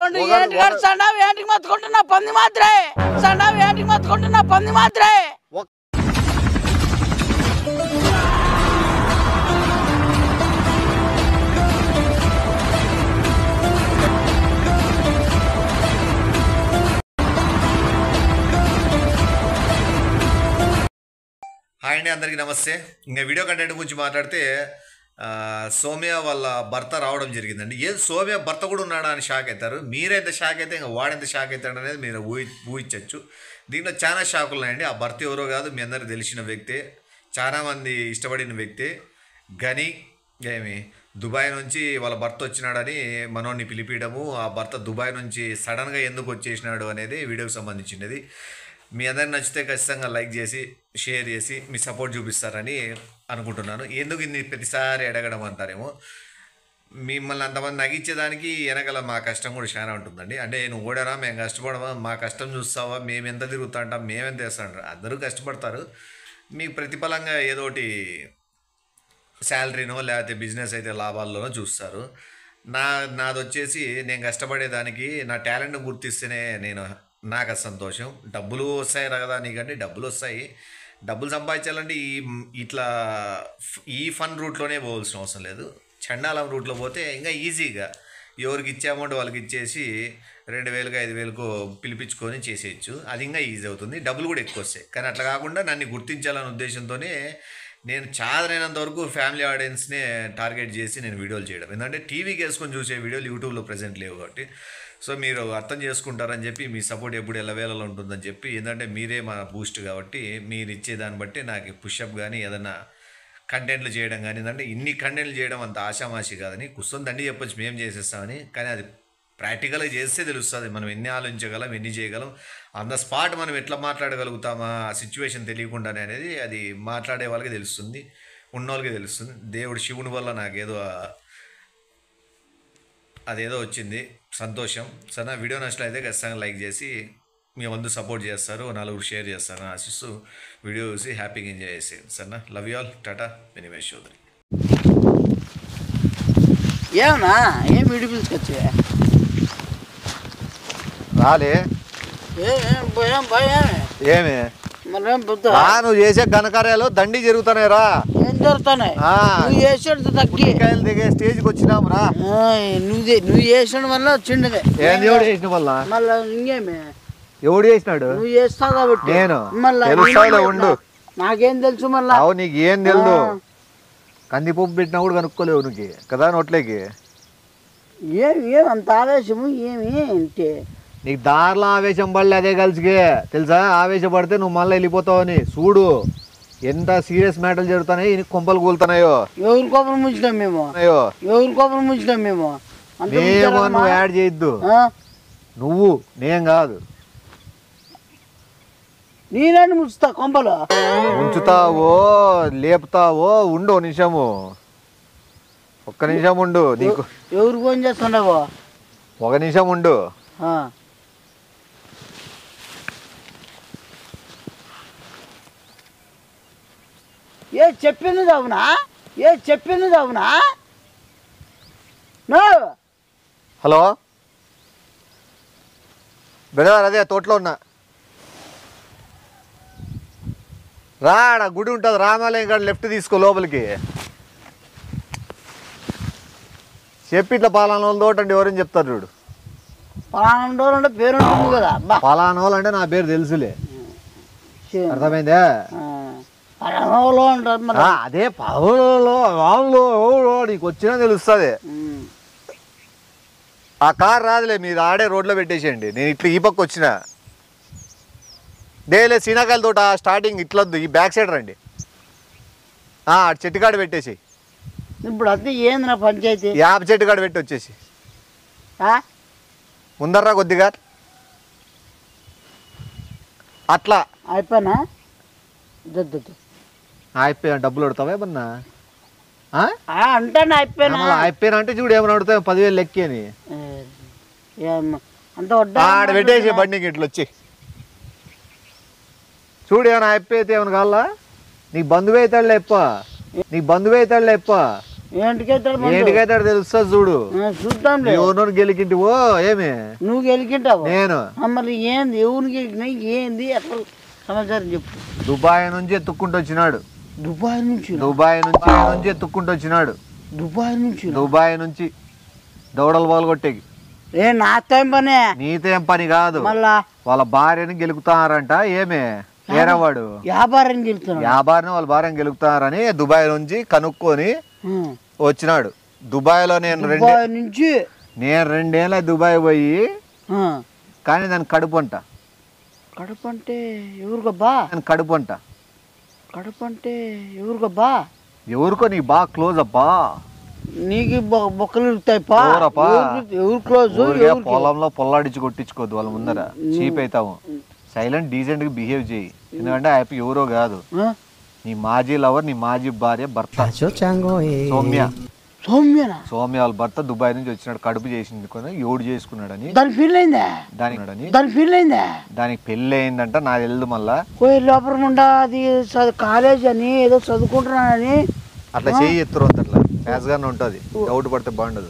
ఏంటి గారు సండావు ఏంటికి మత్తుకుంటున్నా పంది మాత్రే సండావు ఏంటికి మత్తుకుంటున్నా పంది మాత్రే హాయ్ అండి అందరికీ నమస్తే ఇంకా వీడియో కంటెంట్ గురించి మాట్లాడితే ఆ, సౌమ్య వాళ్ళ భర్త రావడం జరిగిందండి ఏ సౌమ్య భర్త కూడా ఉన్నాడా అని షాక్ అవుతారు మీరెంత షాక్ అయితే ఇంకా వాడెంత షాక్ అవుతాడు అనేది మీరు ఊహి ఊహించవచ్చు దీంట్లో చాలా షాకులు ఉన్నాయండి ఆ భర్త ఎవరో కాదు మీ అందరికి తెలిసిన వ్యక్తే చాలామంది ఇష్టపడిన వ్యక్తే గని ఏమి దుబాయ్ నుంచి వాళ్ళ భర్త వచ్చినాడని మనోడిని పిలిపించడము ఆ భర్త దుబాయ్ నుంచి సడన్గా ఎందుకు వచ్చేసినాడు అనేది వీడియోకి సంబంధించినది మీ అందరికి నచ్చితే ఖచ్చితంగా లైక్ చేసి షేర్ చేసి మీ సపోర్ట్ చూపిస్తారని అనుకుంటున్నాను ఎందుకు ఇన్ని ప్రతిసారి అడగడం అంటారేమో మిమ్మల్ని అంతమంది నగించేదానికి వెనకాల మా కష్టం కూడా చాలా ఉంటుందండి అంటే నువ్వు ఓడారా మేము కష్టపడమా మా కష్టం చూస్తావా మేము ఎంత తిరుగుతుంటాం మేమెంత చేస్తాం అందరూ కష్టపడతారు మీకు ప్రతిఫలంగా ఏదో ఒకటి శాలరీనో లేకపోతే బిజినెస్ అయితే లాభాల్లోనో చూస్తారు నా నాది వచ్చేసి నేను కష్టపడేదానికి నా టాలెంట్ గుర్తిస్తేనే నేను నాకు అది సంతోషం డబ్బులు వస్తాయి కదా నీకంటే డబ్బులు వస్తాయి డబ్బులు సంపాదించాలంటే ఈ ఇట్లా ఫ్- ఈ ఫన్ రూట్లోనే పోవాల్సిన అవసరం లేదు చండాలం రూట్లో పోతే ఇంకా ఈజీగా ఎవరికి ఇచ్చే అమౌంట్ వాళ్ళకి ఇచ్చేసి రెండు వేలకు ఐదు వేలకు పిలిపించుకొని చేసేయచ్చు అది ఇంకా ఈజీ అవుతుంది డబ్బులు కూడా ఎక్కువ వస్తాయి కానీ అట్లా కాకుండా నన్ను గుర్తించాలనే ఉద్దేశంతోనే నేను చాదరైనంత వరకు ఫ్యామిలీ ఆడియన్స్నే టార్గెట్ చేసి నేను వీడియోలు చేయడం ఎందుకంటే టీవీకి వేసుకొని చూసే వీడియోలు యూట్యూబ్లో ప్రజెంట్ లేవు కాబట్టి సో మీరు అర్థం చేసుకుంటారని చెప్పి మీ సపోర్ట్ ఎప్పుడు ఎల్లవేళలో ఉంటుందని చెప్పి ఏంటంటే మీరే మా బూస్ట్ కాబట్టి మీరు ఇచ్చే దాన్ని బట్టి నాకు పుషప్ కానీ ఏదైనా కంటెంట్లు చేయడం కానీ ఏంటంటే ఇన్ని కంటెంట్లు చేయడం అంత ఆషామాషి కాదని కూర్చొని దండి చెప్పొచ్చు మేము చేసేస్తామని కానీ అది ప్రాక్టికల్గా చేస్తే తెలుస్తుంది మనం ఎన్ని ఆలోచించగలం ఎన్ని చేయగలం ఆన్ ద స్పాట్ మనం ఎట్లా మాట్లాడగలుగుతామా ఆ సిచ్యువేషన్ తెలియకుండానే అనేది అది మాట్లాడే వాళ్ళకి తెలుస్తుంది ఉన్నోళ్ళకి తెలుస్తుంది దేవుడు శివుని వల్ల నాకేదో ఆ- అదేదో వచ్చింది సంతోషం సరే వీడియో నచ్చినట్లయితే ఖచ్చితంగా లైక్ చేసి మీ వంతు సపోర్ట్ చేస్తారు నలుగురు షేర్ చేస్తారని ఆశిస్తూ వీడియో చూసి హ్యాపీగా ఎంజాయ్ చేసేయండి సరేనా లవ్ యూ ఆల్ టాటా వెనిమేష్ చౌదరి ఏమన్నా ఏం వీడి పిలుచుకొచ్చే రాలే ఏ ఏం భయం భయం ఏమి మరేం బుద్ధ రా నువ్వు చేసే ఘనకార్యాలు దండి జరుగుతున్నాయి రా ఏం జరుగుతున్నాయి ఆ. నువ్వు చేసాడు తగ్గి కాయలు దిగే స్టేజ్కి వచ్చినాము రా ఆయ్, నువ్వు చే- నువ్వు చేసిన వల్ల వచ్చిండదే ఏం దేవుడు చేసిన వల్ల మళ్ళా ఇంకేమే ఎవడు చేసినాడు నువ్వు చేస్తావు కాబట్టి నేను? మళ్ళా తెలుస్తావులే, నేను ఉండు. నాకేం తెలుసు మళ్ళా అవు నీకు ఏం తెలుదు ఆ. కందిపప్పు పెట్టినా కూడా కనుక్కోలేవు నువ్వు కదా నోట్లేకి ఏం ఏం అంత ఆవేశము ఏమి అంటే నీకు దారిలో ఆవేశం పడలే అదే కలిసికే తెలుసా ఆవేశపడితే నువ్వు మళ్ళీ వెళ్ళిపోతావని చూడు ఎంత సీరియస్ మ్యాటర్లు జరుగుతున్నాయి ఈ కొంపలు కూలుతున్నాయో ఎవరి కోపం ముంచినాం మేము అయ్యో ఎవరి కోపం ముంచినాం మేము అంత మేము ముంచారమ్మా? నువ్వు యాడ్ చేయొద్దు ఆ? నువ్వు నేను కాదు నేనని ముంచుతా కొంపలు ఉంచుతావో లేపుతావో ఉండు ఓ నిమిషము ఒక్క నిమిషం ఉండు నీకు ఎవరు ఫోన్ చేస్తుండవో ఒక నిమిషం ఉండు ఆ. ఏ చెప్పింది అవునా ఏ చెప్పింది అవునా నో హలో బ్రదర్ అదే తోటలో ఉన్నా రాడ గుడి ఉంటుంది రామాలయం కాడ లెఫ్ట్ తీసుకో లోపలికి చెప్పి ఇట్లా పలానా వాళ్ళ తోట అంటే ఎవరని చెప్తారు చూడు పలానా రోజులు అంటే పేరు ఉంటుంది కదా అబ్బా పలానా వాళ్ళు అంటే నా పేరు తెలుసులే అర్థమైందే ఆ, పలానా వాళ్ళు అంటారు మరి ఆ, అదే పౌలలో వాళ్ళు ఎవరో నీకు వచ్చినా తెలుస్తుంది ఉమ్. ఆ కార్ రాదులే మీరు ఆడే రోడ్లో పెట్టేసేయండి నేను ఇట్లా ఈ పక్క వచ్చిన దేలే సీనాకాయల తోట స్టార్టింగ్ ఇట్లొద్దు ఈ బ్యాక్ సైడ్ రండి ఆ, అటు చెట్టు కాడ పెట్టేసి ఇప్పుడు అంతే ఏంది నా పంచాయతీ యాప చెట్టు కాడ పెట్టి వచ్చేసి ఆ? ముందర్రా కొద్దిగా అట్లా అయిపోయినా దద్దు అయిపోయా డబ్బులు కొడతావా ఏమన్నా ఆ? అంటాను అయిపోయినా ఏమన్నా అయిపోయినా అంటే చూడు ఏమన్నా అడుగుతావు పదివేలు లెక్కి అని ఏ, ఏం అంత వడ్డా ఆడ పెట్టేసి బండికి ఇట్లా వచ్చి చూడు ఏమైనా అయిపోయితే ఏమైనా కావాలా నీకు బంధువు అవుతాడులే ఎప్ప నీకు బంధువు అవుతాడులే ఎప్ప ఏంటికైతాడు మందు? ఏంటికైతే ఆడ తెలుస్తా చూడు ఆ, చూద్దాంలే ఎవరినో గెలికింటివో ఏమి నువ్వు గెలికింటావు నేను మరి ఏంది ఎవరిని గెలికినా ఏంది అట్లా సమాచారం చెప్పు దుబాయ్ నుంచి ఎత్తుక్కుంటూ వచ్చినాడు దుబాయ్ నుంచి దుబాయ్ నుంచి నుంచి ఎత్తుక్కుంటూ వచ్చినాడు దుబాయ్ నుంచి దుబాయ్ నుంచి దౌడలు బాలు కొట్టేకి ఏ నా టైం పనే నీతేం పని కాదు మళ్ళా వాళ్ళ భార్యని గెలుకుతారంట ఏమి వేరేవాడు వ్యాపారం గెలుతున్నాడు వ్యాపారం వాళ్ళ భార్యను గెలుకుతారని దుబాయ్ నుంచి కనుక్కొని ఆ. వచ్చినాడు దుబాయ్లో నేను రెండే దుబాయ్ నుంచి నేను రెండేళ్ళ దుబాయ్ పోయి ఆ. కానీ దాని కడుపు అంట కడప అంటే ఎవరికబ్బా దాని కడుపు అంట కడప అంటే ఎవరికబ్బా ఎవరికో నీ బాగా క్లోజ్ అబ్బా నీకు బొ- బొక్కలు ఇరుతాయి పా ఎవరప్పా? ఎవరికి- ఎవరు క్లోజ్ ఊరికే ఎవరికి పొలంలో పొల్లాడించి కొట్టించుకోవద్దు వాళ్ళ ముందర చీప్ అవుతాము సైలెంట్ డీసెంట్ గా బిహేవ్ చేయి ఎందుకంటే ఆ అప్ప ఎవరో కాదు ఆ? నీ మాజీ లవర్ నీ మాజీ భార్య భర్త సౌమ్య సౌమ్యనా సౌమ్య వాళ్ళ భర్త దుబాయ్ నుంచి వచ్చినాడు కడుపు చేసింది కొని ఎవడు చేసుకున్నాడని దాని ఫీల్ అయిందా దానికి దాని ఫీల్ అయిందా దానికి పెళ్ళి అయిందంట నాకు తెలియదు మళ్ళా పోయి లోపల ఉండా అది చదువు కాలేజ్ అని ఏదో చదువుకుంటున్నానని అట్లా చేయి ఎత్తురు అట్లా ఫ్యాస్ గానే ఉంటుంది డౌట్ పడితే బాగుండదు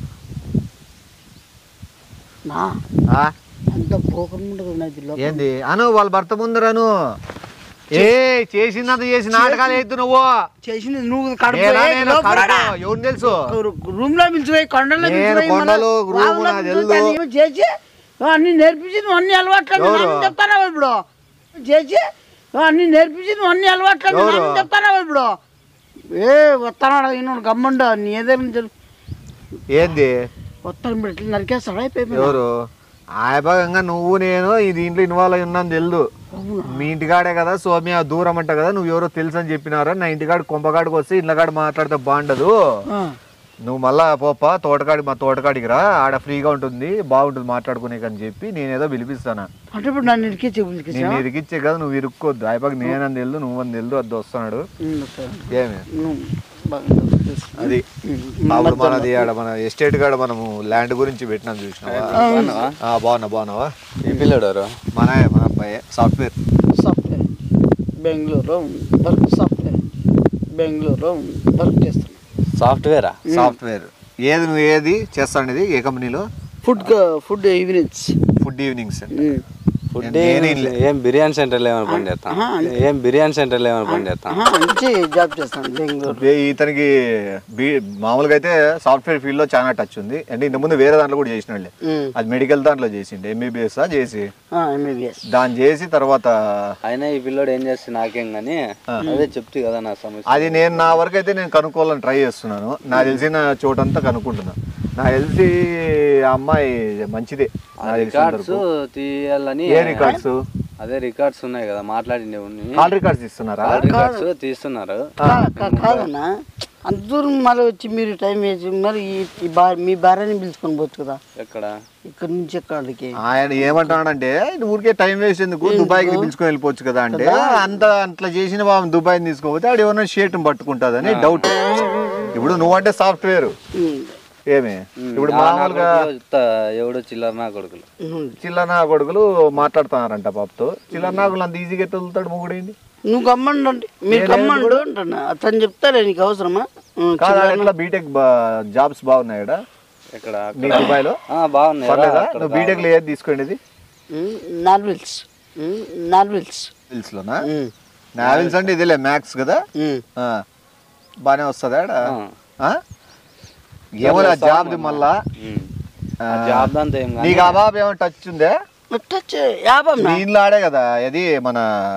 నా ఆ? అంత పోకుండా ఉన్నది లోపల ఏంది అను వాళ్ళ భర్త ముందరను ఏ చేసిందంత చేసి నాటకాలు వేద్దు నువ్వు చేసింది నువ్వు కడుపు నేనా ఏ, నేను లోపల కడుపు? రా. ఎవరు తెలుసు రూమ్ లో పిలిచిపోయి కొండలో నేను పిలిచిపోయి కొండలు, మళ్ళా రూము వాళ్ళలో నాకు పిలిచిపోయి తెలుసు. అన్ని చేసి అన్ని నేర్పించి నువ్వు అన్ని అలవాట్లు ఎవరు? చెప్తానా ఇప్పుడు చేసి అన్ని నేర్పించి నువ్వు అన్ని అలవాట్లు ఎవరు? చెప్తానా ఇప్పుడు ఏ వస్తానాడు ఈయన గమ్మండు నీ ఏదైనా ఏంది వస్తాను ఇప్పుడు ఇట్లా నరికేస్తాడు అయిపోయి ఎవరు ఆయభాగంగా నువ్వు నేను ఈ దీంట్లో ఇన్వాల్వ్ అయి ఉన్నాను తెలుదు మీ ఇంటికాడే కదా సోమ్య దూరం అంట కదా నువ్వు ఎవరో తెలుసు అని చెప్పినారా నా ఇంటికాడ కొంపకాడికి వస్తే ఇంట్లకాడ మాట్లాడితే బాగుండదు నువ్వు మళ్ళా పోప తోటకాడి మా తోటకాడికి రా ఆడ ఫ్రీగా ఉంటుంది బాగుంటుంది మాట్లాడుకునేకి అని చెప్పి నేనేదో పిలిపిస్తాను అంటే ఇప్పుడు నన్ను ఇరికిచ్చి పిలిచి నేను ఇరికిచ్చే కదా నువ్వు ఇరుక్కోద్దు ఆయబాగ్ నేనని తెలుదు నువ్వని తెలుదు అది వస్తున్నాడు ఏమి అది అప్పుడు మనది ఆడ మన ఎస్టేట్ కాడ మనము ల్యాండ్ గురించి పెట్టినాం చూసినావా ఆ, బాగున్నా బాగున్నావా ఈ పిల్లడారు మన మన అబ్బాయి సాఫ్ట్వేర్ సాఫ్ట్వేర్ బెంగళూరులో వర్క్ సాఫ్ట్వేర్ బెంగళూరులో వర్క్ చేస్తాను సాఫ్ట్వేరా సాఫ్ట్వేర్ ఏది నువ్వు ఏది చేస్తాను ఇది ఏ కంపెనీలో food food evenings food evenings food నేను ఇల్లే. ఏం బిర్యానీ సెంటర్లో ఏమైనా పని చేస్తాం ఏం బిర్యానీ సెంటర్లో ఏమైనా పని చేస్తాం మంచి జాబ్ చేస్తాను బెంగళూరు ఏ ఇతనికి బీ మామూలుగా అయితే సాఫ్ట్వేర్ ఫీల్డ్ లో చాలా టచ్ ఉంది అంటే ఇంతకుముందు వేరే దాంట్లో కూడా చేసినాడులే అది మెడికల్ దాంట్లో చేసిండు ఎంబీబీఎస్ చేసి ఎంబీబీఎస్ దాన్ని చేసి తర్వాత అయినా ఈ పిల్లోడు ఏం చేస్తే నాకేం కానీ అదే చెప్తే కదా నా సమస్య అది నేను నా వరకు అయితే నేను కనుక్కోవాలని ట్రై చేస్తున్నాను నాకు తెలిసిన చోటంతా కనుక్కుంటున్నా నాకు తెలిసి ఆ అమ్మాయి మంచిదే నాకు తెలిసినంత రికార్డ్స్ వరకు. తీయాలని ఏ రికార్డ్స్ అదే రికార్డ్స్ ఉన్నాయి కదా మాట్లాడిండే కాల్ రికార్డ్స్ ఇస్తున్నారా రికార్డ్స్ తీస్తున్నారు కాదన్నా అంత దూరం మళ్ళీ వచ్చి మీరు టైం వేసి మరి ఈ- ఈ భార్య మీ భార్యని పిలుచుకొని పోవచ్చు కదా ఎక్కడ ఇక్కడ నుంచి ఎక్కడికి ఆయన ఏమంటాడంటే ఊరికే టైం వేస్ట్ ఎందుకు దుబాయ్కి పిలుచుకొని వెళ్ళిపోవచ్చు కదా అంటే అంత అట్లా చేసిన బాబు దుబాయ్ తీసుకోపోతే ఆడు ఏమన్నా షేట్ పట్టుకుంటుందని డౌట్ ఇప్పుడు నువ్వంటే సాఫ్ట్వేర్ ఏమి ఇప్పుడు మామూలుగా ఎవడో చిల్లర నా కొడుకులు చిల్లనా కొడుకులు మాట్లాడుతున్నారంట పాపతో చిల్లనా కొడుకులు అంత ఈజీగా ఎట్లా వదులుతాడు మొగుడేంటి నువ్వు గమ్మండు అంటే మీరు గమ్మండు అంటున్నా అతను చెప్తాలే నీకు అవసరమా ఉం, కాదు ఆడ ఎట్లా బీటెక్ జాబ్స్ బాగున్నాయి ఆడ ఇక్కడ నీ దుబాయ్లో ఆ, బాగున్నాయి పర్లేదా నువ్వు బీటెక్ లో ఏది తీసుకోండి ఉం, నార్విల్స్ ఉం, నార్విల్స్ నావెల్స్ లోనా ఉం, నావెల్స్ అంటే ఇదిలే మ్యాథ్స్ కదా ఉం. ఆ, బానే వస్తుందా ఆడ ఆ? ఏమో జాబ్ మళ్ళా ఆ, జాబ్ అంతా ఏం కానీ నీకు ఆ బాబు ఏమో టచ్ ఉందే టచ్ యాభం దీనిలో ఆడే కదా అది మన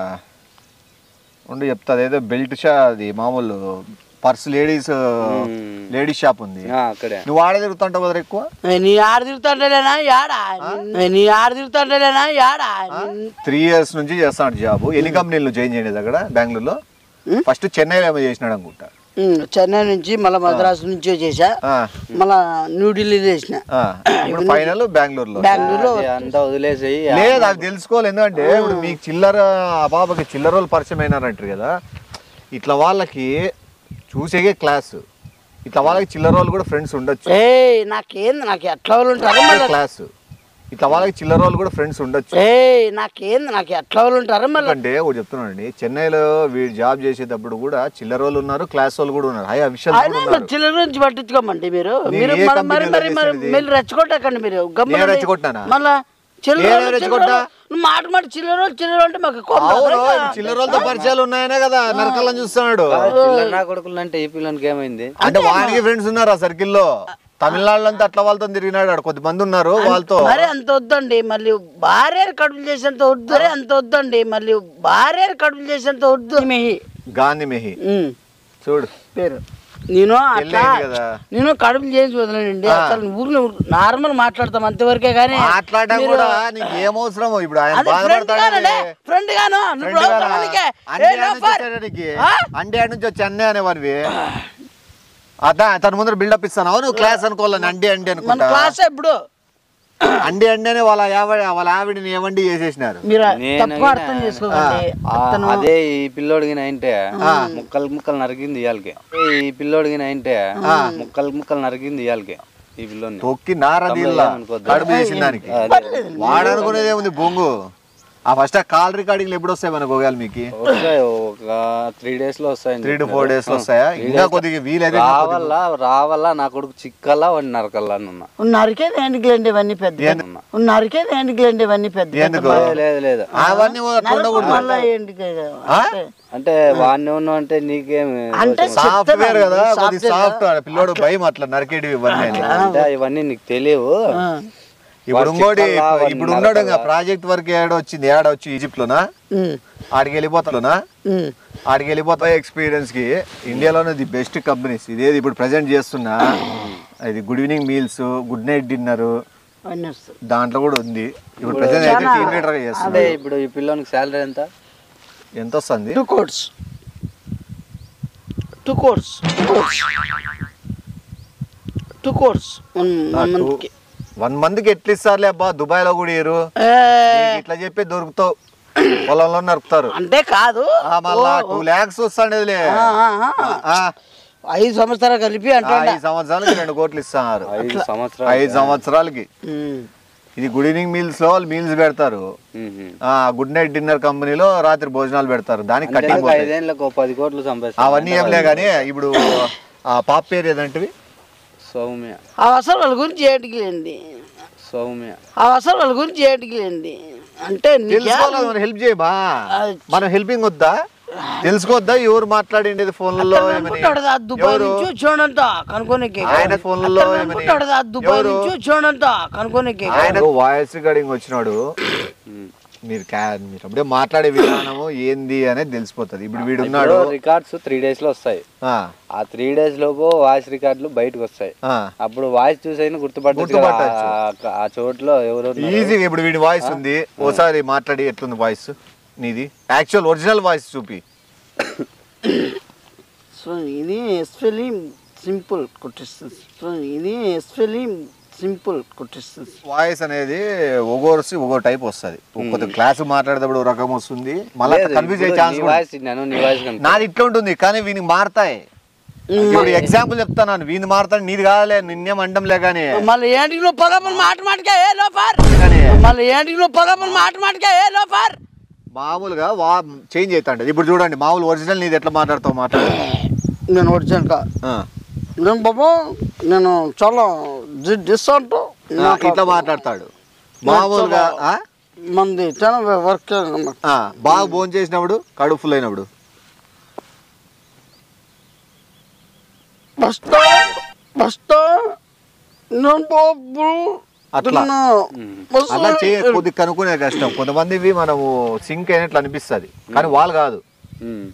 ఉండి చెప్తా ఏదో బెల్ట్ షా అది మామూలు పర్స్ లేడీస్ లేడీస్ షాప్ ఉంది ఆ, అక్కడే నువ్వు ఆడే తిరుగుతుంటావు కదా ఎక్కువ నీ ఆడ తిరుగుతాంటేనా యాడా నీ ఆడ తిరుగుతాంటేనా యాడా త్రీ ఇయర్స్ నుంచి చేస్తాడు జాబ్ ఎన్ని కంపెనీలు జాయిన్ చేయలేదు అక్కడ బెంగళూరులో ఫస్ట్ చెన్నైలో ఏమో చేసినాడు అనుకుంటా ఉం, చెన్నై నుంచి మళ్ళీ మద్రాసు నుంచి చేసా ఆ, మళ్ళా న్యూఢిల్లీలో చేసిన ఆ. ఇప్పుడు ఫైనల్ బెంగళూరులో బెంగళూరులో అది అంతా వదిలేసేయి లేదు అది తెలుసుకోవాలి ఎందుకంటే ఇప్పుడు మీకు చిల్లర ఆ బాబాకి చిల్లర వాళ్ళు పరిచయం అయినారంటారు కదా ఇట్లా వాళ్ళకి చూసేగే క్లాస్ ఇట్లా వాళ్ళకి చిల్లర వాళ్ళు కూడా ఫ్రెండ్స్ ఉండొచ్చు ఏ నాకేంది నాకు ఎట్లా వాళ్ళు ఉంటారు మళ్ళీ క్లాస్ ఇట్లా వాళ్ళకి చిల్లర వాళ్ళు కూడా ఫ్రెండ్స్ ఉండొచ్చు ఏ నాకేంది నాకు ఎట్లా వాళ్ళు ఉంటారా మళ్ళీ ఎందుకంటే ఒకటి చెప్తున్నానండి చెన్నైలో వీడు జాబ్ చేసేటప్పుడు కూడా చిల్లర వాళ్ళు ఉన్నారు క్లాస్ వాళ్ళు కూడా ఉన్నారు హై అఫీషియల్ ఆయన మరి చిల్లర గురించి పట్టించుకోమండి మీరు నేను మీరు ఏ మరి మరి కంపెనీలో మరి మరి చేసేది? మీరు రెచ్చగొట్టకండి మీరు గమ్మున నేను రెచ్చగొట్టానా? మళ్ళా చిల్లర నేను వాళ్ళు, రెచ్చగొట్టా? చిల్లర వాళ్ళు, నువ్వు మాట మాట చిల్లర చిల్లర అంటే మాకు కోపం అవును రాదా? చిల్లర వాళ్ళతో పరిచయాలు ఉన్నాయనే కదా నరకల్లని చూస్తున్నాడు చిల్లర నా కొడుకులు అంటే ఈ పిల్లలకి ఏమైంది అంటే వానికి ఫ్రెండ్స్ ఉన్నారు ఆ సర్కిల్ లో తమిళనాడు అంతా అట్లా వాళ్ళతో తిరిగినాడు ఆడ కొద్దిమంది ఉన్నారు వాళ్ళతో మరీ అంత వద్దండి మళ్ళీ భార్య కడుపులు చేసేంత వద్దు మరీ అంత వద్దండి మళ్ళీ భార్య కడుపులు చేసేంత వద్దు మెహి గాంధీ మెహి ఉమ్, చూడు పేరు నేను అట్లా పెళ్ళయింది కదా. నేను కడుపులు చేసి వదలండి అసలు ఊరిని నార్మల్ మాట్లాడతాం అంతవరకే కానీ మాట్లాడడం మీరు- కూడా నీకు ఏం అవసరం ఇప్పుడు ఆయన అది ఫ్రెండ్ బాధపడతాడు గానండి ఫ్రెండ్ గాను నువ్వు అవసరం నీకే. ఏ లోఫర్. ఆ? అంటే ఆడ నుంచి వచ్చి అన్నే అనేవాడివి అదా తన ముందర బిల్డప్ ఇస్తాను నువ్వు క్లాస్ అనుకోవాలని అండి అండి మన అనుకుంటా క్లాస్ ఇప్పుడు అండి అండి అని వాళ్ళ ఆవిడ వాళ్ళ ఆవిడని ఏమండి చేసేసినారు మీరు నేను తప్పుగా అర్థం చేసుకోకండి ఆ, అతను అదే ఈ పిల్లోడికి నైంటే ముక్కలు ముక్కలు నరికింది ఇయాలకి ఈ పిల్లోడికి నైంటే ముక్కలు ముక్కలు నరికింది ఇయాలకి ఈ పిల్లోని తొక్కి నారదీల్లా ఏమనుకోవద్దు. కడుపు చేసిన దానికి అదే. వాడు అనుకునేది ఏముంది బొంగు ఆ ఫస్ట్ ఆ కాల్ రికార్డింగ్లు ఎప్పుడు వస్తాయి మనకు ఒకవేళ మీకు వస్తాయి ఒక త్రీ డేస్ లో వస్తాయి త్రీ టు ఫోర్ డేస్ లో వస్తాయా ఇంకా కొద్దిగా వీలైతే ఇంకా కొద్దిగా- రావాలా రావాలా నా కొడుకు చిక్కల్లా వాడిని నరకల్లా అన్న నరికేది ఎందుకులేండి ఇవన్నీ పెద్ద నరికేది ఎందుకులేండి ఇవన్నీ పెద్ద ఎందుకు లేదు లేదు అవన్నీ అట్లా ఉండకూడదు మళ్ళా ఏంటి అంటే- అంటే వాడిని ఉన్నావు అంటే నీకేం అంటే సాఫ్ట్వేర్ కదా చెప్తాను, కొద్ది సాఫ్ట్ పిల్లోడు భయం అట్లా నరికేటివి ఇవన్నీ అని. అంటే ఇవన్నీ నీకు తెలియవు ఆ. ఇప్పుడు ఇంకోటి చిక్కల్లా వాడిని ఇప్పుడు ఉన్నాడు ఇంకా నరకల్లా. ప్రాజెక్ట్ వర్క్ ఏడ వచ్చింది ఏడ వచ్చి ఈజిప్ట్ లోనా ఉమ్, ఆడికి వెళ్ళిపోతాలోనా ఉమ్. ఆడికి వెళ్ళిపోతాయి ఎక్స్పీరియన్స్ కి ఇండియాలోనే ది బెస్ట్ కంపెనీస్ ఇదేది ఇప్పుడు ప్రెజెంట్ చేస్తున్నా ఇది good evening meals good night dinner అవన్నీ వస్తాయి దాంట్లో కూడా ఉంది ఇప్పుడు ప్రెజెంట్ అయితే టీమ్ లీడర్ చేస్తుంది అంటే ఇప్పుడు ఈ పిల్లోనికి శాలరీ ఎంత ఎంత వస్తుంది two course two course course two course one one మంత్కి వన్ మంత్ కి ఎట్లా ఇస్తారులే అబ్బా దుబాయ్ లో కూడా ఇరు ఏ, ఇట్లా చెప్పి దొరుకుతావు పొలంలో నరుకుతారు అంటే కాదు ఆ, మళ్ళా టూ ల్యాక్స్ వస్తాండేదిలే ఆ, ఆ, ఆ. ఆ, ఐదు సంవత్సరాలు కలిపి ఆ, అంటే ఐదు సంవత్సరాలకి రెండు కోట్లు ఇస్తున్నారు ఐదు సంవత్సరాలు ఐదు సంవత్సరాలకి ఇది గుడ్ ఈవినింగ్ మీల్స్ లో వాళ్ళు మీల్స్ పెడతారు మ్మ్. ఆ గుడ్ నైట్ డిన్నర్ కంపెనీలో రాత్రి భోజనాలు పెడతారు దానికి అంటే కటింగ్ ఒక ఐదేళ్ళకి ఒక పది కోట్లు సంపాదిస్తాను అవన్నీ ఏం లే కానీ ఇప్పుడు ఆ పాప పేరు ఏదంటివి సౌమ్య ఆ అసలు వాళ్ళ గురించి ఏటికిలేండి సౌమ్య ఆ అసలు వాళ్ళ గురించి ఏటికిలేండి అంటే నీకే- తెలుసుకోవాలి మనం హెల్ప్ చేయబా మనం హెల్పింగ్ వద్దా తెలుసుకోవద్దా ఎవరు మాట్లాడిండేది ఫోన్లలో ఏమని అనుకుంటాడు కదా, దుబాయ్ ఎవరు? నుంచి వచ్చాడంట కనుక్కోనికి ఆయన ఫోన్లలో అతను ఏమని? అనుకుంటాడు కదా, దుబాయ్ ఎవరు? నుంచి వచ్చాడంట కనుక్కోనికి ఆయన వాయిస్ రికార్డింగ్ వచ్చినాడు మీరు క్యా- మీరు అప్పుడే మాట్లాడే విధానము ఏంది అనేది తెలిసిపోతుంది ఇప్పుడు వీడు ఉన్నాడు రికార్డ్స్ త్రీ డేస్ లో వస్తాయి ఆ, ఆ త్రీ డేస్ లోపు వాయిస్ రికార్డులు బయటకు వస్తాయి ఆ. అప్పుడు వాయిస్ చూసైనా గుర్తుపట్టచ్చు కదా, గుర్తుపట్టొచ్చు. ఆ- ఆ చోట్లో ఎవరు ఉన్నారు. ఈజీగా ఇప్పుడు వీడి వాయిస్ ఉంది ఓసారి మాట్లాడి ఎట్లుంది వాయిస్ నీది యాక్చువల్ ఒరిజినల్ వాయిస్ చూపి సో ఇది ఎస్పెషలీ సింపుల్ కొట్టేస్తుంది సో ఇది ఎస్పెషలీ సింపుల్ కొట్టేస్తుంది వాయిస్ అనేది ఒక్కోసి ఒక్కో టైప్ వస్తుంది ఒక్కొక్క క్లాస్ మాట్లాడేటప్పుడు ఒక రకం వస్తుంది మళ్ళీ లేదు, కన్ఫ్యూజ్ అయ్యే ఇప్పుడు ఛాన్స్ నీ వాయిస్ నేను నీ వాయిస్ కనుక నాది ఇట్లా ఉంటుంది కానీ వీనికి మారతాయి ఇప్పుడు ఎగ్జాంపుల్ చెప్తాను వీని మారుతాడు నీది కాదులే నిన్నేం అంటంలే కానీ మళ్ళీ ఏంటికి నువ్వు పొలపలు మాట మాటకే ఏ లోఫర్ కానీ మళ్ళీ ఏంటికి నువ్వు పొలపలు మాట మాటకే ఏ లోఫర్ మామూలుగా వా చేంజ్ అవుతాంటది ఇప్పుడు చూడండి మామూలు ఒరిజినల్ నీది ఎట్లా మాట్లాడతావు మాట్లాడు నేను ఒరిజినల్ కా ఆ. నేను బాబు నేను చాలా డిస్కౌంట్ ఆ, ఇట్లా మాట్లాడతాడు మామూలుగా ఆ? మంది చాలా వర్క్ ఆ, బాగా భోజనం చేసినప్పుడు కడుపు ఫుల్ అయినప్పుడు బస్తా బస్తా నేను బాబు అట్లా. తిన్నా. అలా చేయ కొద్ది కనుక్కునే కష్టం కొంతమందివి మనము సింక్ అయినట్లు అనిపిస్తుంది కానీ వాళ్ళు కాదు ఉమ్.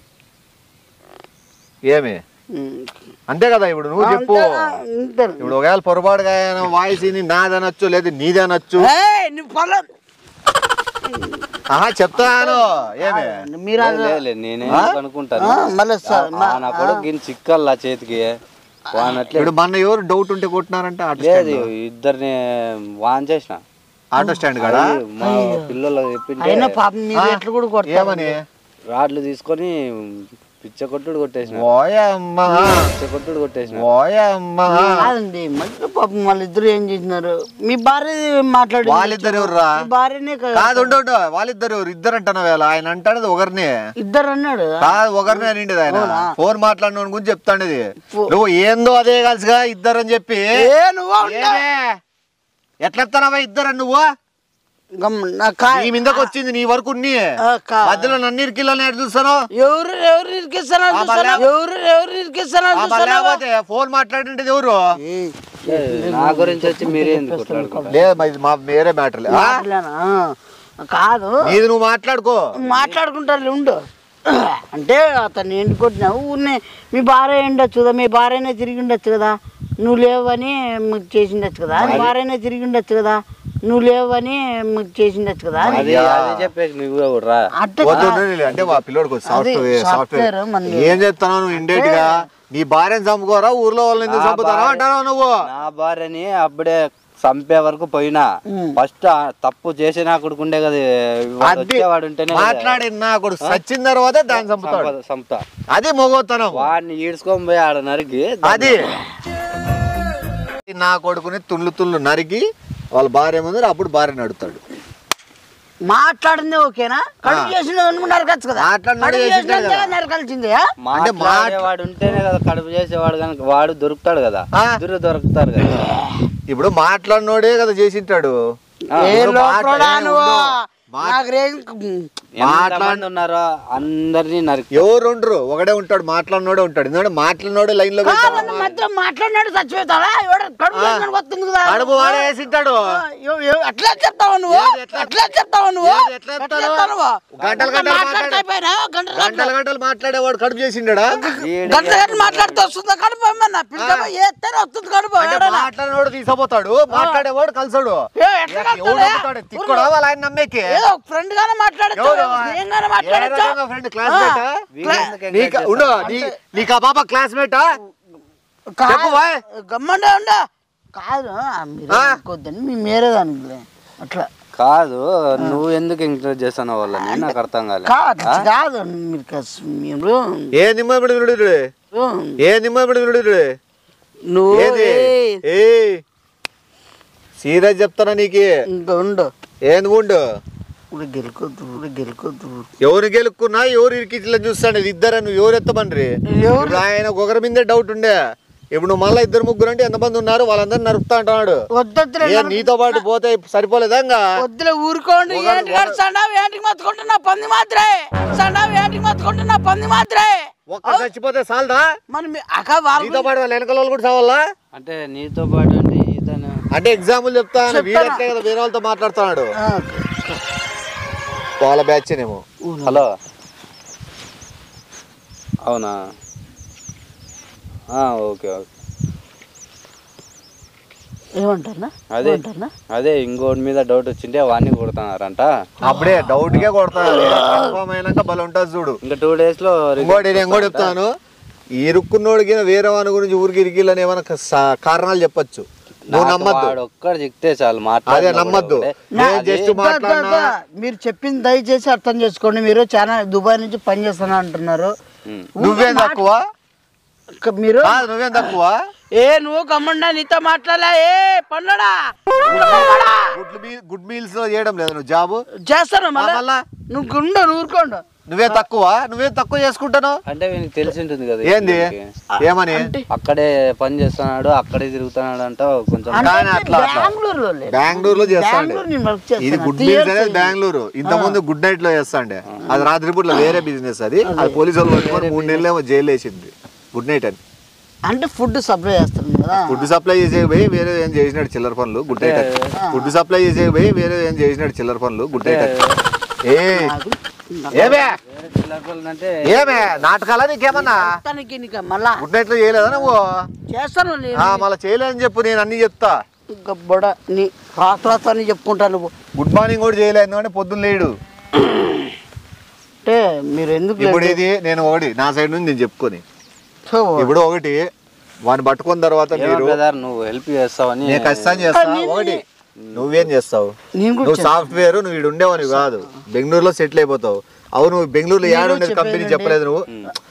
ఏమి ఉమ్. అంతే కదా ఇప్పుడు నువ్వు చెప్పు అంతే. ఇప్పుడు ఒకవేళ పొరపాటుగా వాయిస్ ని నాదనొచ్చు లేదా నీదనొచ్చు ఏయ్, నువ్వు పొలం ఆహా చెప్తాను ఏమి మీరు లేదు, లేదు, లేదు, నేనే అనుకుంటాను ఆ, మళ్ళీ సార్ ఆ, నా కొడుకు గిన్నె చిక్కల్లా చేతికి వానట్లే ఇప్పుడు మన ఎవరు డౌట్ ఉంటే కొట్టినారంటే ఆటో లేదు స్టాండ్ ఇద్దరిని వాన్ చేసిన ఆటో స్టాండ్ కాడా అది మా పిల్లలు చెప్పింటే అయినా పాపం మీరు ఎట్లు కూడా కొడతారు ఏమని రాడ్లు తీసుకొని పిచ్చ కొట్టుడు కొట్టేసిన ఓయమ్మ పిచ్చ కొట్టుడు కొట్టేసిన ఓయమ్మ కాదండి మధ్యలో పాపం వాళ్ళిద్దరు ఏం చేసినారు మీ భార్య మాట్లాడి వాళ్ళిద్దరు ఎవర్రా? మీ భార్యనే కదా. కాదు ఉండు ఉండు వాళ్ళిద్దరు ఎవరు? ఇద్దరు అంటున్నావు వేళ ఆయన అంటాడు ఒకరిని ఇద్దరు అన్నాడు కాదు ఒకరిని అనిండేది ఆయన ఫోన్ మాట్లాడిన గురించి చెప్తాండేది నువ్వు ఏందో అదే కలిసిగా ఇద్దరు అని చెప్పి ఏ నువ్వు ఏమే? ఎట్లా ఎత్తానవా ఇద్దరు నువ్వు గమ్- నా కా- నీ మీదకి వచ్చింది నీ వరకు ఉన్ని ఆ, కా- మధ్యలో నన్ను ఇరికిల్లని ఎట్లా చూస్తాను ఎవరు ఎవరు ఇరికిస్తాను ఆ, మళ్ళా- ఎవరు ఎవరు ఇరికిస్తాను ఆ, మరి లేకపోతే ఫోన్ మాట్లాడిండేది ఎవరు నా గురించి వచ్చి మీరే ఎందుకు కొట్లాడుకుంటారు లేదు మరి మా వేరే మ్యాటర్ కాదు నీది నువ్వు మాట్లాడుకో మాట్లాడుకుంటారు ఉండు అంటే అతన్ని ఎండు కొట్టినావు ఊరినే మీ భార్య ఉండొచ్చు కదా మీ భార్యనే తిరిగి ఉండొచ్చు కదా నువ్వు లేవని మీకు చేసి ఉండొచ్చు కదా నీ భార్యనే తిరిగి ఉండొచ్చు కదా నువ్వు లేవని మీకు చేసి ఉండొచ్చు కదా అని. అది అది చెప్పేసి నువ్వు ఎవరు రా అట్ట వద్దు, ఉండు, ఉండు, అంటే మా పిల్లోడికి సాఫ్ట్వేర్ software సాఫ్ట్వేర్ మన- ఏం చెప్తాను నువ్వు ఇండేట్ గా నీ భార్యను చంపుకోరా ఊర్లో వాళ్ళని ఎందుకు నా చంపుతారా భార్య- అంటారా నువ్వు నా భార్యని అప్పుడే చంపే వరకు పోయినా ఫస్ట్ తప్పు చేసే నా కొడుకుండే కదా వాడు అది వచ్చేవాడు ఉంటేనే కదా మాట్లాడి నా కొడుకు సచ్చిన తర్వాత దాన్ని చంపుతాడు సంపద- సంపుతా అది మొగోతనం వాడిని ఈడ్చుకొని పోయి ఆడ నరికి అది నా కొడుకుని తుళ్ళు తుళ్ళు నరికి వాళ్ళ భార్య ముందు అప్పుడు భార్య నడుతాడు మాట్లాడింది ఓకేనా కడుపు చేసిన నరకచ్చు కదా మాట్లాడినాడు కడుపు చేసింటాడు చేసినందుకే కదా. నరకాల్సిందే అంటే మాట- మాట్లాడేవాడు ఉంటేనే కదా కడుపు చేసేవాడు కనుక వాడు దొరుకుతాడు కదా ఆ. ఇద్దరు దొరుకుతారు కదా ఇప్పుడు మాట్లాడినోడే కదా చేసింటాడు ఏ ఇప్పుడు లోపల మాట్లాడే నువ్వు ఉండు. మా- నాకు రేంజ్ ఎంతమంది ఉన్నారో అందరినీ నరికి ఎవరు ఉండరు ఒకడే ఉంటాడు మాట్లాడినోడే ఉంటాడు ఎందుకంటే మాట్లాడినోడే లైన్ లో పెట్టాడు. కాదన్న మధ్య మాట్లాడినాడు చచ్చిపోతాడా ఎవడ కడుపు చేసినాడు వస్తుంది కదా కడుపు వాడే వేసింటాడు ఎవ- ఎవ- ఎట్లా చెప్తావా నువ్వు ఏది ఎట్లా- ఎట్లా చెప్తావా నువ్వు ఏది ఎట్లా ఎట్లా చెప్తాను? చెప్తావు నువ్వు? గంటలు గంటలు మాట్లాడితే మాట్లాడు. అయిపోయినా? గంటలు గంటలు గంటలు గంటలు మాట్లాడేవాడు కడుపు చేసిండా గంటలు గంటలు మాట్లాడితే వస్తుందా కడుపు ఏమన్నా పిల్లగా ఏస్తేనే వస్తుంది కడుపు అంటే ఏడన్నా? మాట్లాడినోడు తీసుకుపోతాడు మాట్లాడేవాడు కలిసాడు ఏ, ఎట్లా ఎవడు కలుస్తాడే? నమ్ముతాడు? తిక్కడా వాళ్ళ ఆయన నమ్మేకి ఏదో ఫ్రెండ్ గానే మాట్లాడచ్చు ఎవరు? ఏంగానే ఏ మాట్లాడచ్చు రకంగా ఫ్రెండ్ క్లాస్మేటా వీళ్ళెందుకు encourage నీకు ఉండు నీ- నీకు ఆ పాప క్లాస్మేటా చెప్పు బాయ్. గమ్మండే ఉండ కాదు ఆ మీరు ఆ? అనుకోవద్దని మీ మేరే దానికి అట్లా కాదు నువ్వు ఎందుకు ఎంకరేజ్ చేస్తాను వాళ్ళని నాకు అర్థం కాలేదు కాదు కాదు మీరు కస్- మీరు ఏ నిమ్మబడి విడుడు ఏ నిమ్మబడి విడుడు నువ్వు ఏది ఏయ్, ఏ సీరియస్ చెప్తానా నీకు ఇంకా ఉండు ఏంది ఉండు ఇప్పుడు గెలుకొద్దు ఇప్పుడు గెలుకొద్దు ఎవరు గెలుక్కున్నా ఎవరు ఇరికిట్లా చూస్తాడు ఇద్దరు నువ్వు ఎవరు ఎత్తమన్రి ఎవరు ఇప్పుడు ఆయన ఒకరి మీదే డౌట్ ఉండే ఇప్పుడు నువ్వు మళ్ళీ ఇద్దరు ముగ్గురు అంటే ఎంతమంది ఉన్నారు వాళ్ళందరూ నరుపుతా అంటున్నాడు వద్దొద్దులే ఏ నీతో పాటు పోతే సరిపోలేదా ఇంకా వద్దులే ఊరుకోండి ఏంటి కాదు సండావు ఏంటికి మత్తుకుంటున్నా పంది మాత్రే సండావు ఏంటికి మత్తుకుంటున్నా పంది మాత్రే ఒక్క చచ్చిపోతే చాలదా మరి మీ అక్క వాళ్ళు నీతో పాటు వాళ్ళ వెనకాల వాళ్ళు కూడా చావాలా అంటే నీతో పాటు అంటే ఇతను అంటే ఎగ్జాంపుల్ చెప్తాను వీడట్లే కదా వేరే వాళ్ళతో మాట్లాడుతున్నాడు ఆ, వాళ్ళ బ్యాచ్ ఏమో హలో అవునా ఆ, ఓకే ఓకే ఏమంటారా అదే ఏమంటారా అదే ఇంకోటి మీద డౌట్ వచ్చింటే వాడిని కొడుతున్నారంట అప్పుడే డౌట్ గా కొడతాను కన్ఫర్మ్ అయినాక బలం ఉంటుంది చూడు ఇంకా టూ డేస్ లో ఇంకోటి నేను ఇంకోటి చెప్తాను ఈ ఇరుక్కున్నోడికి వేరే వాని గురించి ఊరికి ఇరికిల్లని ఏమైనా క- సా- కారణాలు చెప్పొచ్చు నువ్వు నాకు నమ్మద్దు వాడు ఒక్కడు చెప్తే చాలు అదే మాట్లాడే నమ్మద్దు నేను జస్ట్ దా, దా, మాట్లాడినా దా. మీరు చెప్పింది దయచేసి అర్థం చేసుకోండి మీరు చాలా దుబాయ్ నుంచి పని చేస్తున్నా అంటున్నారు నువ్వేం తక్కువ ఇక మీరు కాదు నువ్వేం తక్కువ ఏ నువ్వు గమ్మండా నీతో మాట్లాడలే ఏ పనులడా గుడ్ మీల్ గుడ్ మీల్స్ లో చేయడం లేదు నువ్వు జాబ్ చేస్తాను మళ్ళా మళ్ళా? నువ్వు గుండు నువ్వు ఊరుకోండు నువ్వే తక్కువ నువ్వేం తక్కువ చేసుకుంటాను అంటే వీనికి తెలిసి ఉంటుంది కదా ఏంది వీనికి. ఏమని అక్కడే పని చేస్తున్నాడు అక్కడే తిరుగుతున్నాడు అంట కొంచెం కానీ అట్లా అట్లా బెంగళూరులో లేదు. బెంగళూరులో చేస్తాండే బెంగళూరు నేను వర్క్ చేస్తాను. ఇది గుడ్ Three మీల్స్ years అనేది అయింది. బెంగళూరు ఇంత ముందు గుడ్ నైట్ లో చేస్తాండే అది రాత్రిపూట్ల వేరే బిజినెస్ అది అది పోలీసు వాళ్ళు పట్టుకొని మూడు నెలలు ఏమో జైలు వేసింది గుడ్ నైట్ అని అంటే ఫుడ్ సప్లై చేస్తాను కదా ఫుడ్ సప్లై చేసే పోయి వేరే ఏం చేసినాడు చిల్లర పనులు గుడ్ నైట్ అని ఫుడ్ సప్లై చేసే పోయి వేరే ఏం చేసినాడు చిల్లర పనులు గుడ్ నైట్ అని ఏ ఏమే అంటే ఏమే నాటకాలా నీకేమన్నా తనకి నీకు మళ్ళా గుడ్ నైట్ లో చేయలేదా నువ్వు చేస్తాను నేను ఆ, మళ్ళా చేయలేదని చెప్పు నేను అన్ని చెప్తా ఇంకా బొడ నీ రాత్రాత అని చెప్పుకుంటాను నువ్వు గుడ్ మార్నింగ్ కూడా చేయలేదు ఎందుకంటే పొద్దున్న లేడు అంటే మీరు ఎందుకు ఇప్పుడు లేదు? ఇది నేను ఒకటి నా సైడ్ నుంచి నేను చెప్పుకొని సో, ఇప్పుడు ఒకటి వాడిని పట్టుకున్న తర్వాత మీరు బ్రదర్ నువ్వు హెల్ప్ చేస్తావని నేను ఖచ్చితంగా చేస్తా ఒకటి నువ్వేం చేస్తావు నేను కూడా నువ్వు సాఫ్ట్వేర్ నువ్వు ఇక్కడ ఉండేవాని కాదు బెంగళూరులో సెటిల్ అయిపోతావు అవును నువ్వు బెంగళూరులో ఏడు ఉండేది కంపెనీ చెప్పలేదు నువ్వు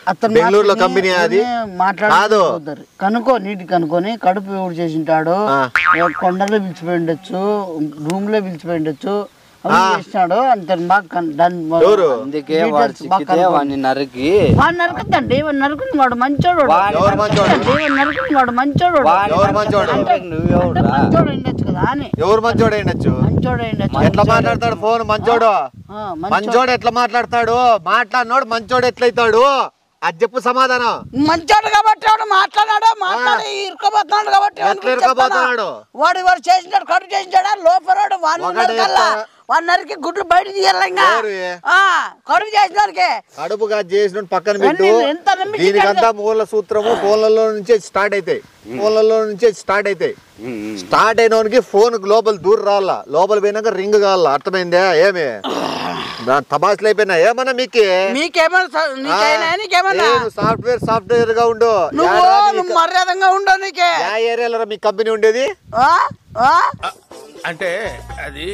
అతను బెంగళూరులో మాటని కంపెనీ అది ఊరినే మాట్లాడుతూ కాదు. పోతారు. కనుక్కో నీటి కనుక్కొని కడుపు ఎవడు చేసింటాడు ఆ. కొండలో పిలిచిపోయి ఉండొచ్చు రూమ్ లో పిలిచిపోయి ఉండొచ్చు అవి చేసినాడు అంత బాగా కన్- దాన్ని మా- ఎవరు? అందుకే details వాడు బాగా చిక్కితే కనుక్కో. వాడిని నరికి వాడు నరకద్దండి వాడు నరుకుని వాడు మంచోడు వాడు. వాడిని ఎవరు మంచోడు? వాడు నరుకుని వాడు మంచోడు వాడు. వాడిని ఎవరు మంచోడు? అంటే అంటే నువ్వెవడురా మంచోడు ఉండొచ్చు కదా అని ఎవరు మంచోడు అయినచ్చు మంచోడు ఉండొచ్చు ఎట్లా మాట్లాడతాడు ఫోన్ మంచోడు ఆ, మంచోడు. మంచోడు ఎట్లా మాట్లాడతాడు మాట్లాడినోడు మంచోడు ఎట్లయితాడు అది చెప్పు సమాధానం మంచోడు కాబట్టి వాడు మాట్లాడాడు మాట్లాడి ఇరుకోబోతున్నాడు కాబట్టి ఎట్లా వాడికి ఇరుకోబోతున్నాడు? చెప్తాను. వాడు వాడు చేసినాడు కడు చేసినాడా లోపరాడు వాడిని ఒకటి నరకల్లా. ఎట్లా? వాడి నరికి గుడ్లు బయట తీయాలి ఇంకా ఎవరు? ఆ, కడుపు చేసినాడికే కడుపుగా చేసిన పక్కన పెట్టు నేను ఎంత నమ్మించి దీనికంతా మూల సూత్రము ఫోన్లలో నుంచే స్టార్ట్ అవుతాయి ఫోన్లలో నుంచే స్టార్ట్ అవుతాయి స్టార్ట్ అయినోనికి ఫోన్ లోపల దూరం రావాల లోపల పోయినాక రింగ్ కావాల అర్థమైందా ఏమి దాని తబాసులు అయిపోయినా ఏమన్నా మీకు మీకేమన్నా స- నీకైనా నీకేమన్నా సాఫ్ట్వేర్ సాఫ్ట్వేర్ గా ఉండు నువ్వు యాడా నువ్వు నీకు- మర్యాదంగా ఉండవు నీకే యా ఏరియాలో మీ కంపెనీ ఉండేది ఆ? ఆ? అంటే అది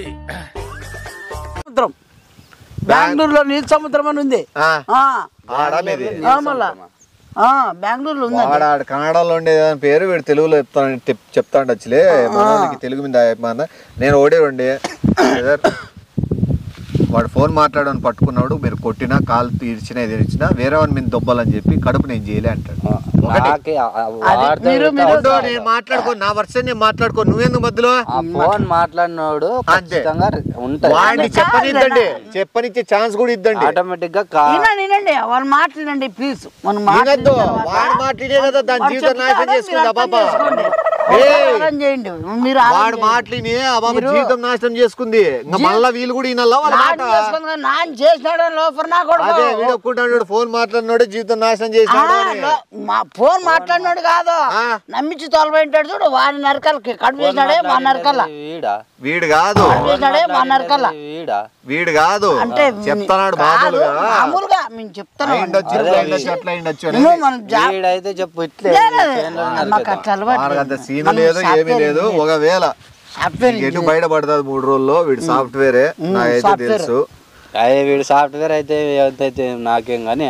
సముద్రం బెంగళూరులో నీళ్ళ సముద్రం అని ఉంది ఆ, ఆ. ఆడా మీది ఆ, మళ్ళా ఆ, బెంగళూరులో ఉంది వాడు ఆడ కన్నడలో ఉండే దాని పేరు వీడు తెలుగులో చెప్తాను చెప్తా ఉండొచ్చులే మనకి తెలుగు మీద అభిమానం. నేను ఓడే ఉండే బ్రదర్, వాడు ఫోన్ మాట్లాడని పట్టుకున్నాడు మీరు కొట్టినా కాలు తీర్చినా ఇది ఇచ్చినా వేరే వాడిని మీద దొబ్బాలని చెప్పి కడుపు నేను చేయలే అంటాడు ఒకటి. నాకే ఆ- ఆ అది వాడితో మీరు- వీడితో మీరు- ఉండు, నేను మాట్లాడుకో నా వర్షన్ నేను మాట్లాడుకో నువ్వెందుకు మధ్యలో ఆ ఫోన్ మాట్లాడినోడు అంతే. ఖచ్చితంగా ఉంటది వాడిని చెప్పనిద్దండి చెప్పనిచ్చే ఛాన్స్ కూడా ఇద్దండి ఆటోమేటిక్ గా కా- వినండి వినండి వాళ్ళు మాట్లాడండి ప్లీజ్ మనం వినద్దు మాట్లాడిన తర్వాత వాడు మాట్లాడే కదా దాని వాడు జీవితం నాశనం చెప్తాడు, చేసుకుంది మీరు పాప అర్థం చేసుకోండి. ఏయ్, అర్థం చేయండి మీరు అర్థం వాడు చేయండి. మాటలిని ఆ బాబా మీరు- జీవితం నాశనం చేసుకుంది ఇంకా మళ్ళా వీళ్ళు కూడా ఈయనల్లా వాళ్ళ మాట నాన్న చేసుకుంది కదా, నాన్న చేసినాడు లోపల నా కొడుకు. అదే వీడొక్కుంటాడు ఫోన్ మాట్లాడినాడు జీవితం నాశనం ఆ, చేసినాడు అని. లో- మా ఫోన్ మాట్లాడినాడు కాదు ఆ. నమ్మించి తొలబోయింటాడు చూడు వాడి నరకలకి కడుపు చేసినాడే మా నరకల వీడా వీడు కాదు కడుపు చేసినాడే మా నరకల వీడా వీడు కాదు అంటే చెప్తున్నాడు కాదు, మామూలుగా మామూలుగా మేము చెప్తాను అయిండొచ్చు ఇట్లా అయిండొచ్చు అట్లా అయిండొచ్చు అని. నువ్వు మనం జా- వీడైతే చెప్పు ఇట్లే లేదు, చేనులో మాకు అట్లా అలవాటు వాడికి లేదు. అంత సీన్ మనం లేదు ఏమీ సాఫ్ట్వేర్ లేదు ఇంజనీర్. ఒకవేళ సాఫ్ట్వేర్ ఎటు ఇంజనీర్. బయటపడుతుంది మూడు రోజుల్లో వీడు సాఫ్ట్వేరే నాకైతే సాఫ్ట్వేర్. తెలుసు అయ్యే వీడు సాఫ్ట్వేర్ అయితే అయితే నాకేం కానీ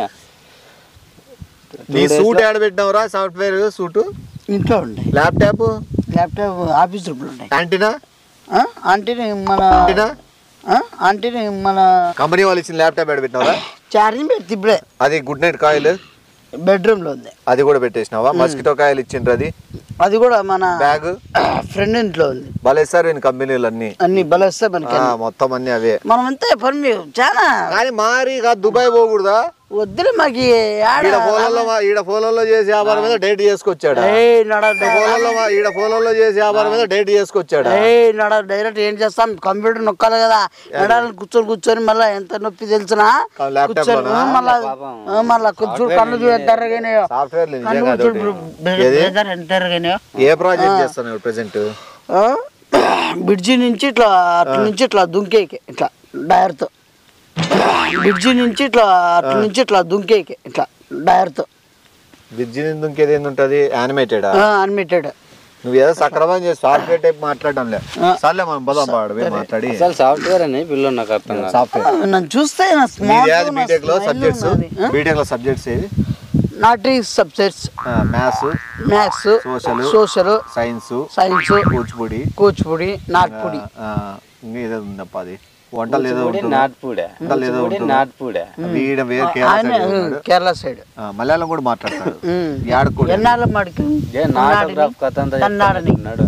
నీ సూట్ ఆడ పెట్టినవరా సాఫ్ట్వేర్ సూట్ ఇంట్లో ఉండే ల్యాప్టాప్ ల్యాప్టాప్ ఆఫీస్ రూపులు ఉంటాయి యాంటీనా ఆ? అంటే మన యాంటీనా ఆ? అంటే మన కంపెనీ వాళ్ళు ఇచ్చిన ల్యాప్టాప్ ఆడ పెట్టినవరా ఛార్జింగ్ పెట్టి ఇప్పుడే అది గుడ్ నైట్ కాయిల్ బెడ్రూమ్ లో ఉంది అది కూడా పెట్టేసినావా మస్కిటో కాయలు ఇచ్చిండ్రు అది అది కూడా మన బ్యాగ్ ఫ్రెండ్ ఇంట్లో ఉంది భలే సార్ ఈయన కంపెనీలు అన్ని అన్ని బలస్తే మనకి ఆ, మొత్తం అన్ని అవే మనం అంతే పని మీ- చాలా కానీ మారి కాదు దుబాయ్ పోకూడదా వద్దులే మాకు ఈ ఆడ ఈడ ఫోన్లలో ఈడ ఫోన్లలో చేసి వ్యాపారం మీద డేట్ చేసుకొచ్చాడు ఏయ్ నడ ఫోన్లలో ఈడ ఫోన్లలో చేసి వ్యాపారం మీద డేట్ చేసుకొచ్చాడు ఏయ్ నడ డైరెక్ట్ ఏం చేస్తాం కంప్యూటర్ నొక్కాలి కదా నడాలని కూర్చొని కూర్చొని మళ్ళీ ఎంత నొప్పి తెలిసినా కా- ల్యాప్టాప్ కూర్చొని లోనా? మళ్ళా ఆ, మళ్ళా కొంచెం కళ్ళు చూడ ఎంత ఎర్రగానేయో సాఫ్ట్వేర్ కళ్ళు నిజంగా చూడు అదొకటి. ఏది? బ్రదర్ ఎంత ఎర్రగానేయో ఏ ప్రాజెక్ట్ చేస్తున్నావు ప్రెసెంట్ ఆ? బ్రిడ్జి నుంచి ఇట్లా అటు నుంచి ఇట్లా దుంకేకి ఇట్లా డైర్తో బ్రిడ్జి నుంచి ఇట్లా అటు నుంచి ఇట్లా దుంకేకి ఇట్లా డైర్తో బ్రిడ్జి ఇంకేది ఏంది ఉంటది యానిమేటెడ్ అన్మిటెడ్ నువ్వు ఏదో సక్రమం చేసి సాఫ్ట్వేర్ టైప్ మాట్లాడడం లే సర్లే మనం పోదాం పాడు పోయి మాట్లాడి అసలు సాఫ్ట్వేర్ అని పిల్లలు నాకు అర్థం కాదు సాఫ్ట్వేర్ నన్ను చూస్తే నా మీది స్మార్ట్ బీటెక్ లో సబ్జెక్ట్స్ బీటెక్ లో సబ్జెక్ట్స్ ఏవి naughty subjects maths maths Social. Social science science Kuchipudi Kuchipudi నాటుపూడి ఆ, ఇంకా ఏదో ఉందప్ప అది వంటలు ఏదో కూచిపూడి, ఉంటుంది నాటుపూడే వంటలు ఏదో కూచిపూడి, ఉంటుంది నాటుపూడే వీడ వేరే కేరళ ఆయన side ఉన్నాడు. కేరళ సైడ్ ఆ, మలయాళం కూడా మాట్లాడతాడు యాడకూడ ఎన్నాళ్ళ మడికి ఏ నాటోగ్రాఫ్ కథ అంతా కన్నాడని చెప్తున్నాడు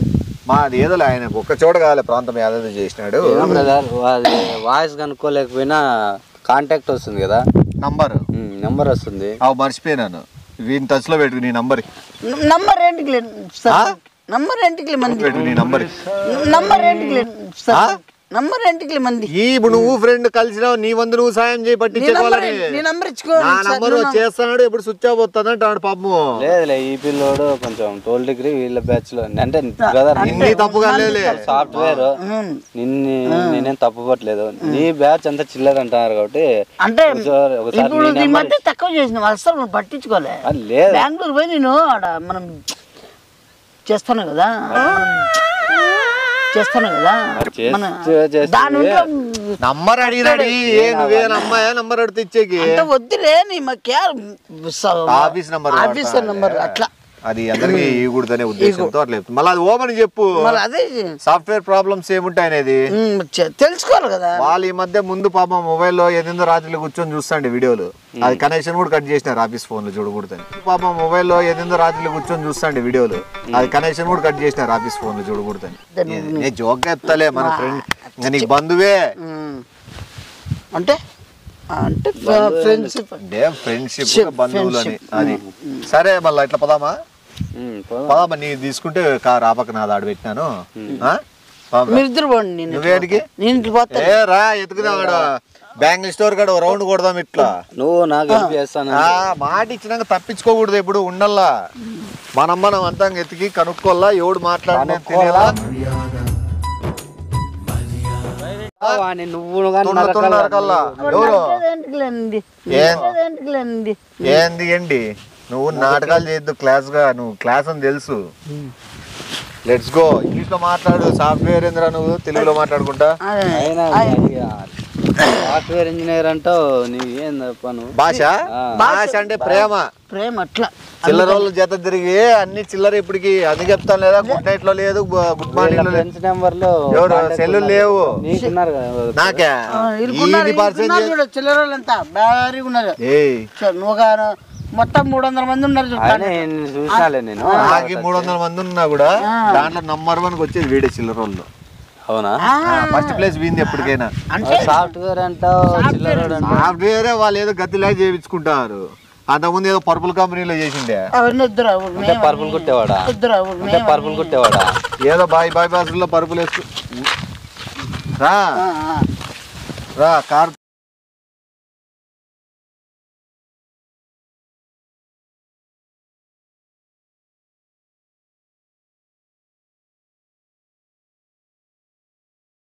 మా అది ఏదో ఆయన ఒక్క చోట కావాలి ప్రాంతం ఏదో చేసినాడు బ్రదర్ వాయిస్ కనుక్కోలేకపోయినా కాంటాక్ట్ వస్తుంది కదా నంబర్ నెంబర్ వస్తుంది అవి మర్చిపోయినాను వీని టచ్ లో పెట్టు నీ నంబర్ నంబర్ ఏంటికి లేదు సార్ నంబర్ ఏంటికి మంది పెట్టు నీ నంబర్ నంబర్ ఏంటికి లేదు సార్ నంబర్ ఏంటికి మంది ఈ ఇప్పుడు నువ్వు ఫ్రెండ్ కలిసినావు నీ వంద నువ్వు సాయం చేయి నీ పట్టించుకోవాలని నంబర్ నీ నంబర్ ఇచ్చుకో నా నంబర్ చేస్తాడు ఎప్పుడు స్విచ్ ఆఫ్ వస్తుంది అంటాడు పాపము లేదులే ఈ పిల్లోడు కొంచెం టోల్ డిగ్రీ వీళ్ళ బ్యాచ్ లో అంటే బ్రదర్ ఇన్ని తప్పుగా లేలే సాఫ్ట్వేర్ నిన్ను నేనేం తప్పుపట్టలేదు నీ బ్యాచ్ అంతా చిల్లర అంటున్నారు కాబట్టి అంటే ఒకసారి- ఒకసారి ఇప్పుడు నీ ఈ నెంబర్ మధ్య తక్కువ చేసిన అసలు నువ్వు పట్టించుకోలే ఆ, లేదు బెంగళూరు పోయి నేను ఆడ మనం చేస్తాను కదా మనం చేస్తాను కదా మన చేస్తే- దాని ఉంటే నంబర్ అడిగినాడు ఏ నువ్వే అమ్మాయా నంబర్ అడితే ఇచ్చేకి అంత వద్దులే నీ మా క్యార్ ఆఫీస్ నంబర్ ఆఫీసర్ నంబర్ అట్లా అది అందరికి ఇవ్వకూడదనే ఉద్దేశంతో అట్లా చెప్తుంది మళ్ళీ అది ఓమని చెప్పు మరి అదే సాఫ్ట్వేర్ ప్రాబ్లమ్స్ ఏముంటాయి అనేది ఉమ్, చె- తెలుసుకోవాలి కదా వాళ్ళు ఈ మధ్య ముందు పాపం మొబైల్లో ఎనిమిదో రాత్రులు కూర్చొని చూస్తాండి వీడియోలు అది కనెక్షన్ కూడా కట్ చేసినారు ఆఫీస్ ఫోన్ లో చూడకూడదని పాపం మొబైల్లో ఎనిమిదో రాత్రులు కూర్చొని చూస్తాండి వీడియోలు అది కనెక్షన్ కూడా కట్ చేసినారు ఆఫీస్ ఫోన్ లో చూడకూడదని నేను జోక్ చెప్తాలే మన ఫ్రెండ్ ఇంకా నీకు బంధువే ఉమ్. అంటే అంటే ఫ్రెండ్షిప్ అంటే ఫ్రెండ్షిప్ బంధువులు అని అది సరే మళ్ళీ ఇట్లా పదామా ఉమ్, పోదాం. పదామా నీ తీసుకుంటే కారు ఆపక నాది ఆడ పెట్టినాను ఆ? పదాం. మీరిద్దరు పోండి నేను నువ్వేడికి నేను ఇంటికి పోతాను ఏ రా ఎత్తుకుదాం ఆడ బ్యాంగిల్ స్టోర్ కాడ రౌండ్ కొడదాం ఇట్లా నువ్వు నాకు హెల్ప్ చేస్తాను ఆ మాట ఇచ్చినాక తప్పించుకోకూడదు ఎప్పుడు ఉండల్లా మనం మనం అంతా ఎతికి కనుక్కోల్లా ఎవడు మాట్లాడినా తినేలా వాడిని నువ్వు కానీ తొందర తొందర కల్లా ఎవరు ఏంటిలేండి ఏం? ఏంటిలేండి ఏంది ఏంటి నువ్వు నాటకాలు చేయొద్దు క్లాస్ గా నువ్వు క్లాస్ అని తెలుసు లెట్స్ గో ఇంగ్లీష్ లో మాట్లాడు సాఫ్ట్వేర్ ఏందిరా నువ్వు తెలుగులో మాట్లాడుకుంటా అయినా సాఫ్ట్వేర్ ఇంజనీర్ అంటావు నీవు ఏం తప్ప నువ్వు భాష భాష అంటే ప్రేమ ప్రేమ అట్లా చిల్లర రోజులు జత తిరిగి అన్ని చిల్లర ఇప్పటికి అది చెప్తాను లేదా గుడ్ నైట్ లో లేదు గుడ్ మార్నింగ్ లో లేదు ఫ్రెండ్స్ నెంబర్లు ఎవరు సెల్లు లేవు నీకున్నారు కదా నాకే ఇరుకున్నారు ఈ పర్సెంట్ ఇరుకున్నారు చూడు చిల్లరోళ్ళంతా భారీగా ఉన్నారు ఏయ్ చ- నువ్వు ఒక మొత్తం మూడు వందల మంది ఉన్నారు చూడు. ఆయన నేను చూసినాలే నేను నాకు మూడు వందల మంది ఉన్నా కూడా దాంట్లో నంబర్ వన్ వచ్చేది వీడే చిల్లర వాళ్ళు అవునా ఆ, ఫస్ట్ ప్లేస్ వీంది ఎప్పటికైనా అంటే సాఫ్ట్వేర్ అంటావు చిల్లరోడు అంటావు సాఫ్ట్వేరే వాళ్ళు ఏదో గతిలాగా చేయించుకుంటారు అంతకుముందు ఏదో పర్పుల్ కంపెనీలో చేసిండే అవన్నీ వద్దురా అంటే పరుపులు కుట్టేవాడా వద్దురా అంటే పరుపులు కుట్టేవాడా ఏదో బాయ్ బాయ్ బాసుల్లో పరుపులు వేసుకు రా రా కార్